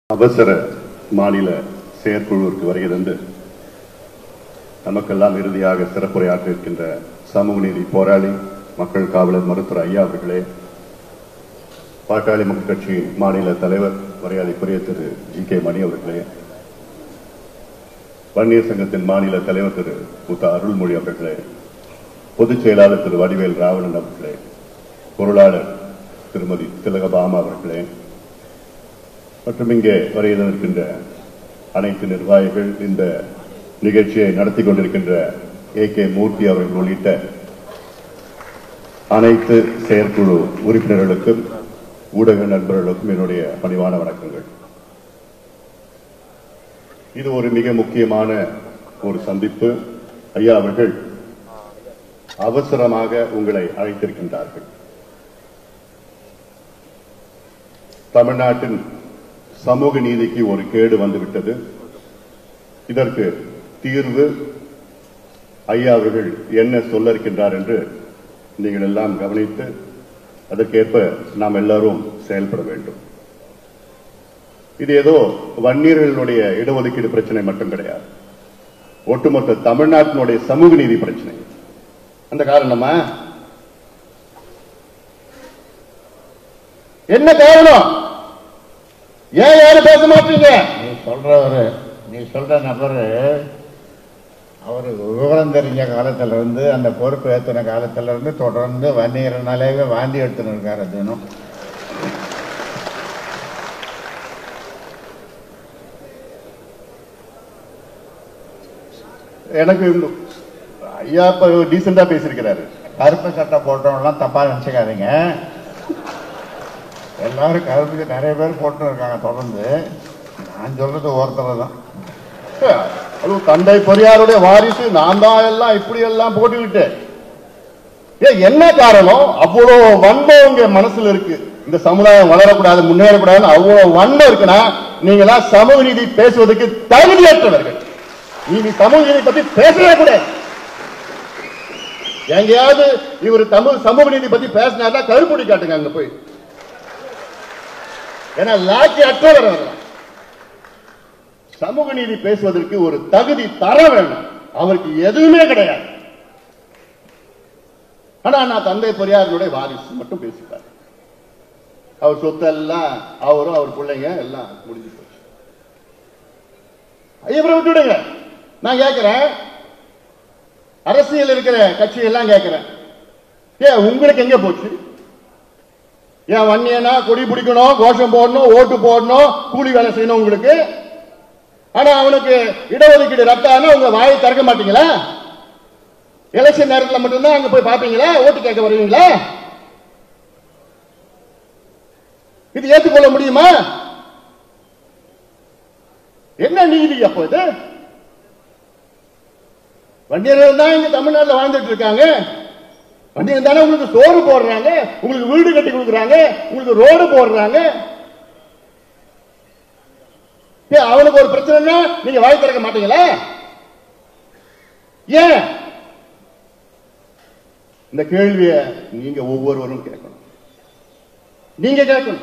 அவசர மாநில செயற்குழுவிற்கு வருகை தந்து நமக்கெல்லாம் இறுதியாக சிறப்புரையாற்ற இருக்கின்ற சமூக நீதி போராளி மக்கள் காவலர் மருத்துவர் ஐயா அவர்களே பாட்டாளி மக்கள் கட்சியின் மாநில தலைவர் மரியாதைக்குரிய திரு ஜி கே மணி அவர்களே வன்னியர் சங்கத்தின் மாநில தலைவர் திரு முத்த அருள்மொழி அவர்களே பொதுச் செயலாளர் திரு வடிவேல் ராவணன் அவர்களே பொருளாளர் திருமதி திலகபாமா அவர்களே மற்றும் இங்கே வருகை இருக்கின்ற அனைத்து நிர்வாகிகள் இந்த நிகழ்ச்சியை நடத்தி கொண்டிருக்கின்ற ஏ கே மூர்த்தி அவர்கள் உள்ளிட்ட அனைத்து செயற்குழு உறுப்பினர்களுக்கும் ஊடக நண்பர்களுக்கும் என்னுடைய பணிவான வணக்கங்கள் இது ஒரு மிக முக்கியமான ஒரு சந்திப்பு ஐயா அவர்கள் அவசரமாக உங்களை அழைத்திருக்கின்றார்கள் தமிழ்நாட்டின் சமூக நீதிக்கு ஒரு கேடு வந்துவிட்டது இதற்கு தீர்வு ஐயா அவர்கள் என்ன சொல்ல இருக்கின்றார் என்று நீங்கள் எல்லாம் கவனித்து அதற்கேற்ப நாம் எல்லாரும் செயல்பட வேண்டும் இது ஏதோ வன்னியர்களுடைய இடஒதுக்கீடு பிரச்சனை மட்டும் கிடையாது ஒட்டுமொத்த தமிழ்நாட்டினுடைய சமூக நீதி பிரச்சனை அந்த காரணமா என்ன காரணம் ஏன் யாரும் பேச மாட்டீங்க நீ சொல்றவரு நீ சொல்ற நபரு அவரு விவரம் தெரிஞ்ச காலத்துல இருந்து அந்த பொறுப்பு ஏற்றின காலத்துல இருந்து தொடர்ந்து வன்னியர்னாலே வாந்தி எடுத்துன்னு இருக்காரு தினம் எனக்கு இந்த- ஐயா இப்ப டீசெண்டா பேசியிருக்கிறாரு கருப்பு சட்டை போட்டவங்கலாம் தப்பா நினைச்சுக்காதீங்க எல்லாரும் கருப்பு நிறைய பேர் போட்டு இருக்காங்க தொடர்ந்து நான் சொல்றது ஒருத்தர் தான் அது தந்தை பெரியாருடைய வாரிசு நான் தான் எல்லாம் இப்படி எல்லாம் போட்டுக்கிட்டு ஏன் என்ன காரணம் அவ்வளவு வன்மம் உங்க மனசுல இருக்கு இந்த சமுதாயம் வளரக்கூடாது முன்னேறக்கூடாதுன்னு அவ்வளவு வன்மம் இருக்குன்னா நீங்களாம் சமூக நீதி பேசுவதற்கு தகுதியற்றவர்கள் நீங்க சமூக நீதி பத்தி பேசவே கூடாது எங்கேயாவது இவர் தமிழ் சமூக நீதி பத்தி பேசினாருன்னா கருப்புடி காட்டுங்க அங்க போய் ஏன்னா லாக்கி அற்றவர் அவர்தான் சமூக நீதி பேசுவதற்கு ஒரு தகுதி தர வேண்டும் அவருக்கு எதுவுமே கிடையாது ஆனா நான் தந்தை பெரியாருடைய வாரிசு மட்டும் பேசிப்பார் அவர் சொத்து எல்லாம் அவரும் அவர் பிள்ளைங்க எல்லாம் முடிஞ்சு போச்சு இவரை விட்டுடுங்க நான் கேட்கிறேன் அரசியல் இருக்கிற கட்சி எல்லாம் கேட்கிறேன் ஏன் உங்களுக்கு எங்க போச்சு ஏன் வன்னியனா கொடி பிடிக்கணும் கோஷம் போடணும் ஓட்டு போடணும் கூலி வேலை செய்யணும் உங்களுக்கு ஆனா அவனுக்கு இடஒதுக்கீடு ரத்தானா உங்க வாயை திறக்க மாட்டீங்களா எலெக்ஷன் நேரத்தில் மட்டும்தான் அங்க போய் பாப்பீங்களா ஓட்டு கேட்க வருவீங்களா இது ஏற்றுக்கொள்ள முடியுமா என்ன நீதி அப்போ இது வண்டியர்கள் தான் இங்க தமிழ்நாட்டில் வாழ்ந்துட்டு இருக்காங்க வண்டியர் தானே உங்களுக்கு சோறு போடுறாங்க உங்களுக்கு வீடு கட்டி கொடுக்குறாங்க உங்களுக்கு ரோடு போடுறாங்க ஏன் அவனுக்கு ஒரு பிரச்சனைனா நீங்க வாய் திறக்க மாட்டீங்களா ஏன் இந்த கேள்விய நீங்க ஒவ்வொருவரும் கேட்கணும் நீங்க கேட்கணும்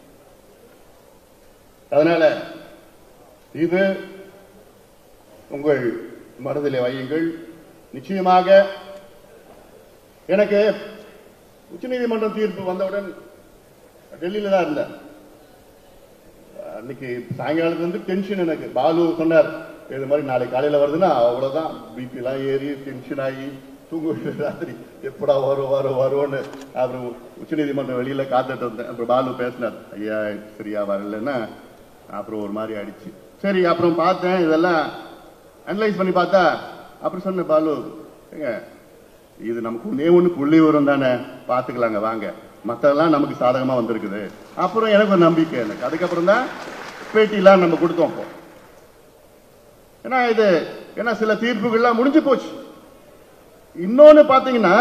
அதனால இது உங்கள் மனதிலே வையுங்கள் நிச்சயமாக எனக்கு உச்சநீதிமன்றம் தீர்ப்பு வந்தவுடன் டெல்லியில தான் இருந்தேன் அன்னைக்கு சாயங்காலத்துல இருந்து டென்ஷன் எனக்கு பாலு சொன்னார் இது மாதிரி நாளைக்கு காலையில வருதுன்னா அவ்வளவுதான் பிபி எல்லாம் ஏறி டென்ஷன் ஆகி தூங்க ராத்திரி எப்படா வரும் வரும் வரும்னு அப்புறம் உச்சநீதிமன்றம் வெளியில காத்துட்டு இருந்தேன் அப்புறம் பாலு பேசினார் ஐயா சரியா வரலன்னா அப்புறம் ஒரு மாதிரி ஆயிடுச்சு சரி அப்புறம் பார்த்தேன் இதெல்லாம் அனலைஸ் பண்ணி பார்த்தா அப்புறம் சொன்னேன் பாலு ஏங்க இது நமக்கு ஒன்னே ஒண்ணு புள்ளி வரும் தானே பாத்துக்கலாங்க வாங்க மத்ததெல்லாம் நமக்கு சாதகமா வந்திருக்குது அப்புறம் எனக்கு ஒரு நம்பிக்கை எனக்கு அதுக்கப்புறம் தான் பேட்டிலாம் நம்ம கொடுத்தோம் இப்போ ஏன்னா இது ஏன்னா சில தீர்ப்புகள்லாம் முடிஞ்சு போச்சு இன்னொன்னு பாத்தீங்கன்னா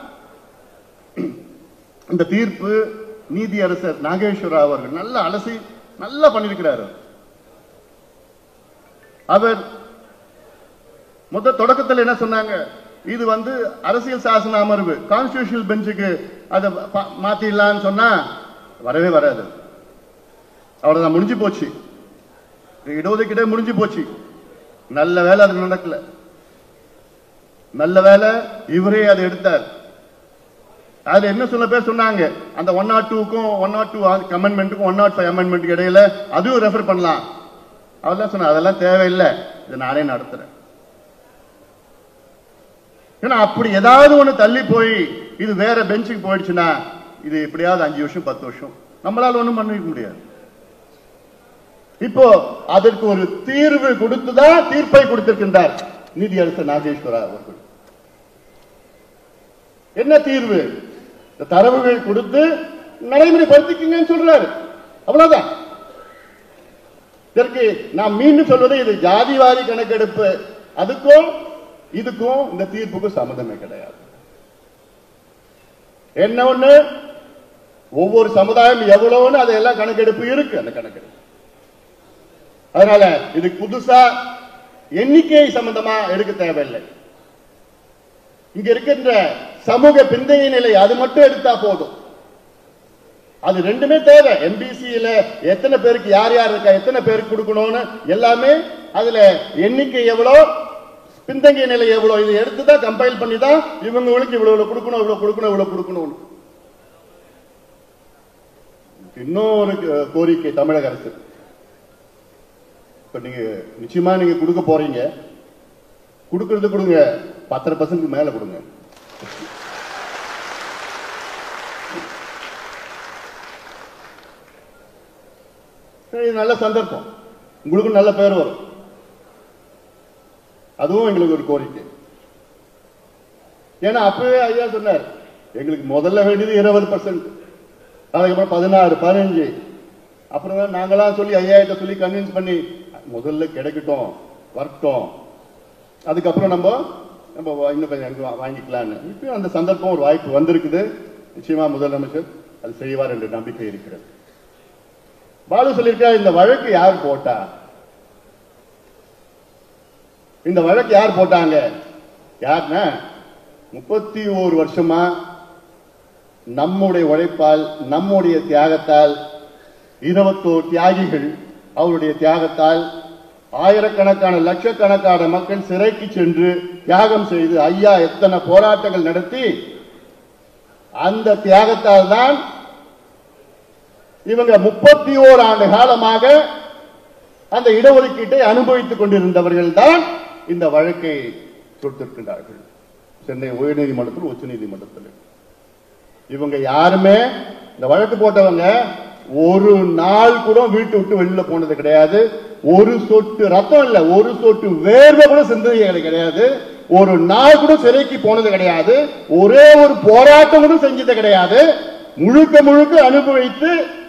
இந்த தீர்ப்பு நீதி அரசர் நாகேஸ்வரா அவர்கள் நல்ல அலசி நல்லா பண்ணிருக்கிறாரு அவர் முத தொடக்கத்தில் என்ன சொன்னாங்க இது வந்து அரசியல் சாசன அமர்வு கான்ஸ்டியூஷனல் பெஞ்சுக்கு அதை பா- மாத்திடலாம்னு சொன்னா வரவே வராது அவ்வளவுதான் முடிஞ்சு போச்சு இடஒதுக்கீடே முடிஞ்சு போச்சு நல்ல வேலை அது நடக்கல நல்ல வேலை இவரே அதை எடுத்தார் அதுல என்ன சொல்ல பேர் சொன்னாங்க அந்த ஒன் நாட் டூக்கும் ஒன் நாட் டூ அமெண்ட்மெண்ட்டுக்கும் ஒன் நாட் ஃபைவ் அமெண்ட்மெண்ட் இடையில அதுவும் ரெஃபர் பண்ணலாம் அவர்தான் சொன்ன அதெல்லாம் தேவையில்லை இதை நானே நடத்துறேன் ஏன்னா அப்படி ஏதாவது ஒண்ணு தள்ளி போய் இது வேற பெஞ்சுக்கு போயிடுச்சுன்னா இது எப்படியாவது அஞ்சு வருஷம் பத்து வருஷம் நம்மளால ஒண்ணும் பண்ணிக்க முடியாது இப்போ அதற்கு ஒரு தீர்வு கொடுத்துதான் தீர்ப்பை கொடுத்திருக்கின்றார் நீதியரசர் நாகேஸ்வரா அவர்கள் என்ன தீர்வு இந்த தரவுகள் கொடுத்து நடைமுறைப்படுத்திக்கங்கன்னு சொல்றாரு அவ்வளவுதான் இதற்கு நாம் மீண்டும் சொல்வது இது ஜாதிவாரி கணக்கெடுப்பு அதுக்கும் இதுக்கும் இந்த தீர்ப்புக்கும் சம்மந்தமே கிடையாது என்ன ஒண்ணு ஒவ்வொரு சமுதாயம் எவ்வளவுன்னு அதெல்லாம் கணக்கெடுப்பு இருக்கு அந்த கணக்கெடுப்பு அதனால இது புதுசா எண்ணிக்கை சம்பந்தமா எடுக்க தேவையில்லை இங்க இருக்கின்ற சமூக பிந்தைய நிலை அது மட்டும் எடுத்தா போதும் அது ரெண்டுமே தேவை எம்பிசியில எத்தனை பேருக்கு யார் யார் இருக்கா எத்தனை பேருக்கு கொடுக்கணும்னு எல்லாமே அதுல எண்ணிக்கை எவ்வளோ பின்தங்கிய நிலை எவ்வளோ இதை எடுத்து தான் கம்பைல் பண்ணி தான் இவங்களுக்கு இவ்வளவு இவ்வளவு கொடுக்கணும் இவ்வளவு கொடுக்கணும் இவ்வளவு கொடுக்கணும் இன்னொரு கோ- கோரிக்கை தமிழக அரசு இப்ப நீங்க நிச்சயமா நீங்க கொடுக்க போறீங்க கொடுக்கறது கொடுங்க பத்தரை பர்சன்ட் மேல கொடுங்க இது நல்ல சந்தர்ப்பம் உங்களுக்கும் நல்ல பேர் வரும் அதுவும் எங்களுக்கு ஒரு கோரிக்கை ஏன்னா அப்பவே ஐயா சொன்னார் எங்களுக்கு முதல்ல வேண்டியது இருபது பர்சன்ட் அதுக்கப்புறம் பதினாறு பதினஞ்சு அப்புறம் தான் நாங்களாம் சொல்லி ஐயாயிட்ட சொல்லி கன்வின்ஸ் பண்ணி முதல்ல கிடைக்கட்டும் வரட்டும் அதுக்கப்புறம் நம்ம நம்ம வா- இன்னும் கொஞ்சம் எனக்கு வா- வாங்கிக்கலாம்னு இப்பயும் அந்த சந்தர்ப்பம் ஒரு வாய்ப்பு வந்திருக்குது நிச்சயமா முதலமைச்சர் அது செய்வார் என்ற நம்பிக்கை இருக்கிறது பாலு சொல்லியிருக்கார் இந்த வழக்கு யார் போட்டா இந்த வழக்கு யார் போட்டாங்க யாருன்னா முப்பத்தி ஓரு வருஷமா நம்முடைய உழைப்பால் நம்முடைய தியாகத்தால் இருபத்தோரு தியாகிகள் அவருடைய தியாகத்தால் ஆயிரக்கணக்கான லட்சக்கணக்கான மக்கள் சிறைக்கு சென்று தியாகம் செய்து ஐயா எத்தனை போராட்டங்கள் நடத்தி அந்த தியாகத்தால் தான் இவங்க முப்பத்தி ஓர் ஆண்டு காலமாக அந்த இடஒதுக்கீட்டை அனுபவித்துக் கொண்டிருந்தவர்கள் தான் இந்த வழக்கை தொடுத்திருக்கின்றார்கள் சென்னை உயர்நீதிமன்றத்தில் உச்சநீதிமன்றத்தில் இவங்க யாருமே இந்த வழக்கு போட்டவங்க ஒரு நாள் கூட வீட்டு விட்டு வெளியில போனது கிடையாது ஒரு சொட்டு ரத்தம் இல்ல ஒரு சொட்டு வேர்வை கூட சிந்தது கிடையாது ஒரு நாள் கூட சிறைக்கு போனது கிடையாது ஒரே ஒரு போராட்டம் கூட செஞ்சது கிடையாது முழுக்க முழுக்க அனுபவித்து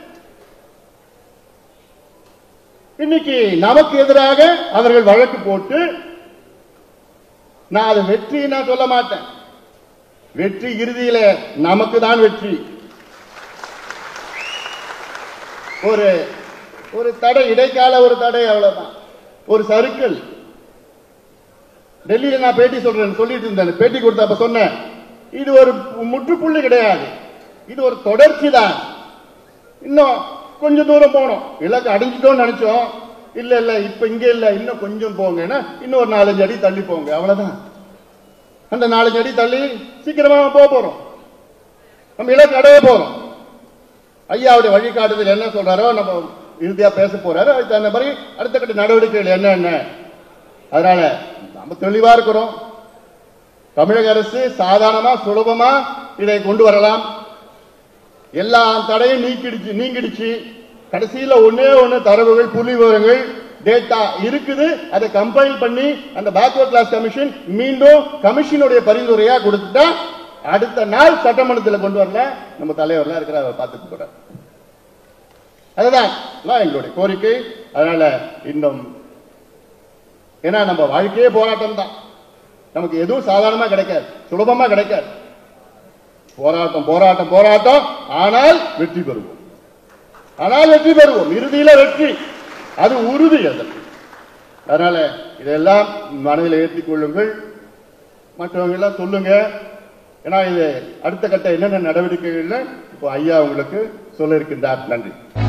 இன்னைக்கு நமக்கு எதிராக அவர்கள் வழக்கு போட்டு நான் அது வெற்றி நான் சொல்ல மாட்டேன் வெற்றி இறுதியில நமக்கு தான் வெற்றி ஒரு ஒரு தடை இடைக்கால ஒரு தடை அவ்வளவுதான் ஒரு சறுக்கல் டெல்லியில நான் பேட்டி சொல்றேன் சொல்லிட்டு இருந்தேன் பேட்டி கொடுத்தப்ப சொன்னேன் இது ஒரு முற்றுப்புள்ளி கிடையாது இது ஒரு தொடர்ச்சி தான் இன்னும் கொஞ்சம் தூரம் போனோம் இலக்கு அடைஞ்சிட்டோம்னு நினைச்சோம் இல்ல இல்ல இப்ப இங்க இல்ல இன்னும் கொஞ்சம் போங்கன்னா இன்னும் ஒரு நாலஞ்சு அடி தள்ளி போங்க அவ்வளவுதான் அந்த நாலஞ்சு அடி தள்ளி சீக்கிரமா போக போறோம் நம்ம இலக்கு அடைய போறோம் ஐயாவுடைய வழிகாட்டுதல் என்ன சொல்றாரோ நம்ம இறுதியா பேச போறாரு அதுக்கு தகுந்த மாதிரி அடுத்த கட்ட நடவடிக்கைகள் என்ன என்ன அதனால நம்ம தெளிவா இருக்கிறோம் தமிழக அரசு சாதாரணமா சுலபமா இதை கொண்டு வரலாம் எல்லா தடையும் நீக்கிடுச்சு நீங்கிடுச்சு கடைசியில ஒண்ணே ஒண்ணு தரவுகள் புள்ளி விவரங்கள் டேட்டா இருக்குது அதை கம்பைல் பண்ணி அந்த பேக்வர்ட் கிளாஸ் கமிஷன் மீண்டும் கமிஷனுடைய பரிந்துரையா கொடுத்துட்டா அடுத்த நாள் சட்டமன்றத்தில் கொண்டு வரல நம்ம தலைவர்லாம் இருக்கிற அவர் பார்த்துட்டு போறார் அதுதான் அதான் எங்களுடைய கோரிக்கை அதனால இன்னும் ஏன்னா நம்ம வாழ்க்கையே போராட்டம் தான் நமக்கு எதுவும் சாதாரணமா கிடைக்காது சுலபமா கிடைக்காது போராட்டம் போராட்டம் போராட்டம் ஆனால் வெற்றி பெறுவோம் ஆனால் வெற்றி பெறுவோம் இறுதியில வெற்றி அது உறுதி அது அதனால இதெல்லாம் மனதில் ஏற்றிக் கொள்ளுங்கள் மற்றவங்க எல்லாம் சொல்லுங்க ஏன்னா இது அடுத்த கட்ட என்னென்ன நடவடிக்கைகள்ல இப்போ ஐயா உங்களுக்கு சொல்ல இருக்கின்றார் நன்றி